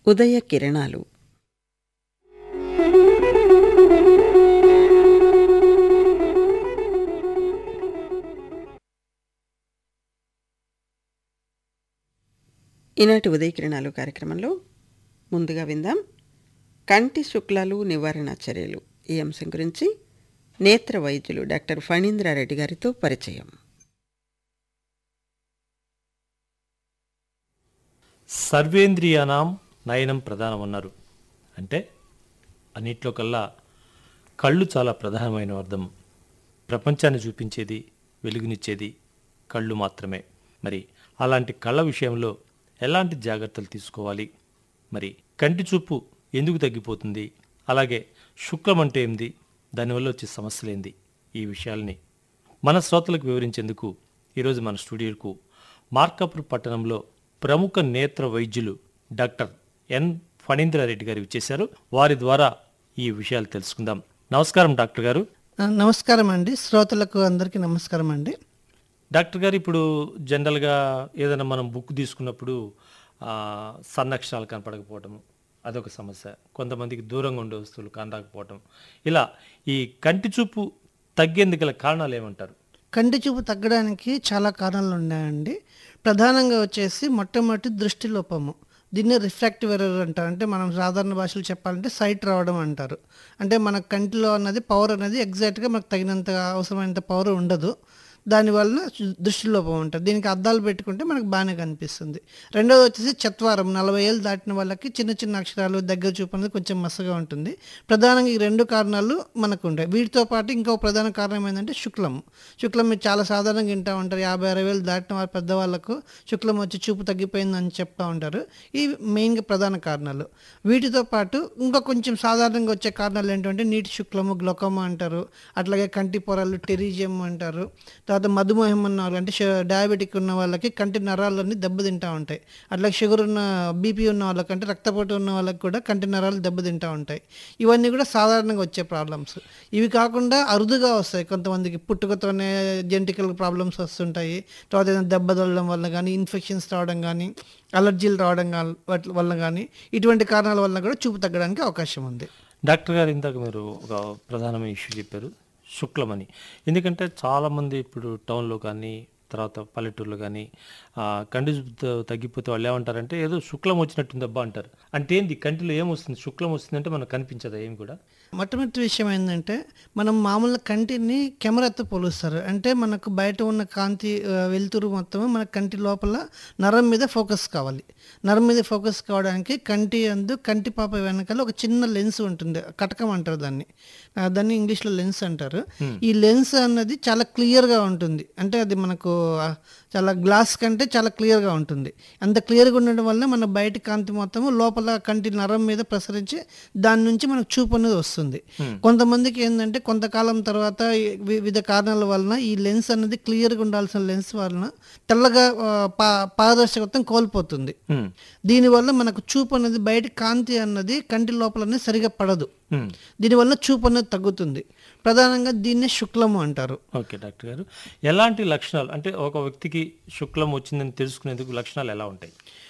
ఉదయ కిరణాలు ఈనాటి ఉదయ కిరణాలు కార్యక్రమంలో ముందుగా విందాం కంటి శుక్లాలు నివారణ చర్యలు ఈ అంశం గురించి నేత్ర వైద్యులు డాక్టర్ ఫణీంద్రారెడ్డి గారితో పరిచయం సర్వేంద్రియానాం నయనం ప్రధానమన్నారు అంటే అన్నిట్లో కల్లా కళ్ళు చాలా ప్రధానమైన అర్థం ప్రపంచాన్ని చూపించేది వెలుగునిచ్చేది కళ్ళు మాత్రమే మరి అలాంటి కళ్ళ విషయంలో ఎలాంటి జాగ్రత్తలు తీసుకోవాలి మరి కంటి చూపు ఎందుకు తగ్గిపోతుంది అలాగే శుక్లం అంటే ఏంది దానివల్ల వచ్చే సమస్యలేంది ఈ విషయాల్ని మన శ్రోతలకు వివరించేందుకు ఈరోజు మన స్టూడియోకు మార్కాపూర్ పట్టణంలో ప్రముఖ నేత్ర వైద్యులు డాక్టర్ ఎన్ ఫణీంద్రారెడ్డి గారు ఇచ్చేశారు వారి ద్వారా ఈ విషయాలు తెలుసుకుందాం నమస్కారం డాక్టర్ గారు ఆ, నమస్కారం అండి శ్రోతలకు అందరికీ నమస్కారం అండి డాక్టర్ గారు ఇప్పుడు జనరల్గా ఏదైనా మనం బుక్ తీసుకున్నప్పుడు ఆ, సన్నక్షరాలు కనపడకపోవటం అదొక సమస్య కొంతమందికి దూరంగా ఉండే వస్తువులు కనరాకపోవటం ఇలా ఈ కంటి చూపు తగ్గేందుకు గల కారణాలు ఏమంటారు కంటి చూపు తగ్గడానికి చాలా కారణాలు ఉన్నాయండి ప్రధానంగా వచ్చేసి మొట్టమొదటి దృష్టి లోపము దీన్ని రిఫ్రాక్టివ్ ఎర్రర్ అంటారు అంటే మనం సాధారణ భాషలో చెప్పాలంటే సైట్ రావడం అంటారు అంటే మన కంటిలో అన్నది పవర్ అనేది ఎగ్జాక్ట్గా మనకు తగినంత అవసరమైనంత పవర్ ఉండదు దానివల్ల దృష్టి లోపం ఉంటుంది దీనికి అద్దాలు పెట్టుకుంటే మనకు బాగానే కనిపిస్తుంది రెండోది వచ్చేసి చత్వారం నలభై ఏళ్ళు దాటిన వాళ్ళకి చిన్న చిన్న అక్షరాలు దగ్గర చూపు అనేది కొంచెం మసగా ఉంటుంది ప్రధానంగా ఈ రెండు కారణాలు మనకు ఉంటాయి వీటితో పాటు ఇంకో ప్రధాన కారణం ఏంటంటే శుక్లం శుక్లం మీరు చాలా సాధారణంగా వింటూ ఉంటారు యాభై అరవై వేలు దాటిన వారి పెద్దవాళ్ళకు శుక్లం వచ్చి చూపు తగ్గిపోయిందని చెప్తా ఉంటారు ఇవి మెయిన్గా ప్రధాన కారణాలు వీటితో పాటు ఇంకా కొంచెం సాధారణంగా వచ్చే కారణాలు ఏంటంటే నీటి శుక్లము గ్లొకమా అంటారు అట్లాగే కంటి పొరలు టెరిజియం అంటారు తర్వాత మధుమేహం ఉన్న వాళ్ళు అంటే షు- డయాబెటిక్ ఉన్న వాళ్ళకి కంటి నరాలన్నీ దెబ్బతింటూ ఉంటాయి అట్లాగే షుగర్ ఉన్న బీపీ ఉన్న వాళ్ళకి అంటే రక్తపోటు ఉన్న వాళ్ళకి కూడా కంటి నరాలు దెబ్బతింటూ ఉంటాయి ఇవన్నీ కూడా సాధారణంగా వచ్చే ప్రాబ్లమ్స్ ఇవి కాకుండా అరుదుగా వస్తాయి కొంతమందికి పుట్టుకతోనే జెంటికల్ ప్రాబ్లమ్స్ వస్తుంటాయి తర్వాత ఏదైనా దెబ్బ తగలడం వల్ల కానీ ఇన్ఫెక్షన్స్ రావడం కానీ అలర్జీలు రావడం గా- వాటి వల్ల కానీ ఇటువంటి కారణాల వల్ల కూడా చూపు తగ్గడానికి అవకాశం ఉంది డాక్టర్ గారు ఇందాక మీరు ఒక ప్రధానమైన ఇష్యూ చెప్పారు శుక్లమని ఎందుకంటే చాలామంది ఇప్పుడు టౌన్లో కానీ తర్వాత పల్లెటూరులో కానీ కంటి చూపు త- తగ్గిపోతే వాళ్ళు ఏమంటారంటే ఏదో శుక్లం వచ్చినట్టుందబ్బా అంటారు అంటే ఏంది కంటిలో ఏమొస్తుంది శుక్లం వస్తుందంటే మనకు కనిపించదా ఏం కూడా మొట్టమొదటి విషయం ఏంటంటే మనం మామూలు కంటిని కెమెరాతో పోలుస్తారు అంటే మనకు బయట ఉన్న కాంతి ఆ, వెలుతురు మొత్తం మన కంటి లోపల నరం మీద ఫోకస్ కావాలి నరం మీద ఫోకస్ కావడానికి కంటి అందు కంటి పాప వెనకాల ఒక చిన్న లెన్స్ ఉంటుంది కటకం అంటారు దాన్ని ఆ, దాన్ని ఇంగ్లీష్లో లెన్స్ అంటారు ఈ లెన్స్ అన్నది చాలా క్లియర్గా ఉంటుంది అంటే అది మనకు ఆ, చాలా గ్లాస్ కంటే చాలా క్లియర్గా ఉంటుంది అంత క్లియర్గా ఉండడం వల్ల మన బయట కాంతి మొత్తము లోపల కంటి నరం మీద ప్రసరించి దాని నుంచి మనకు చూపు అనేది వస్తుంది కొంతమందికి ఏంటంటే కొంతకాలం తర్వాత ఈ వి- వివిధ కారణాల వలన ఈ లెన్స్ అనేది క్లియర్గా ఉండాల్సిన లెన్స్ వలన తెల్లగా ఆ, పా పారదర్శకత్వం కోల్పోతుంది హ్మ్. దీనివల్ల మనకు చూపు అనేది బయట కాంతి అన్నది కంటి లోపల అనేది సరిగా పడదు హ్మ్. దీనివల్ల చూపు అనేది తగ్గుతుంది ప్రధానంగా దీన్నే శుక్లము అంటారు ఓకే డాక్టర్ గారు ఎలాంటి లక్షణాలు అంటే ఒక వ్యక్తికి శుక్లం వచ్చిందని తెలుసుకునేందుకు లక్షణాలు ఎలా ఉంటాయి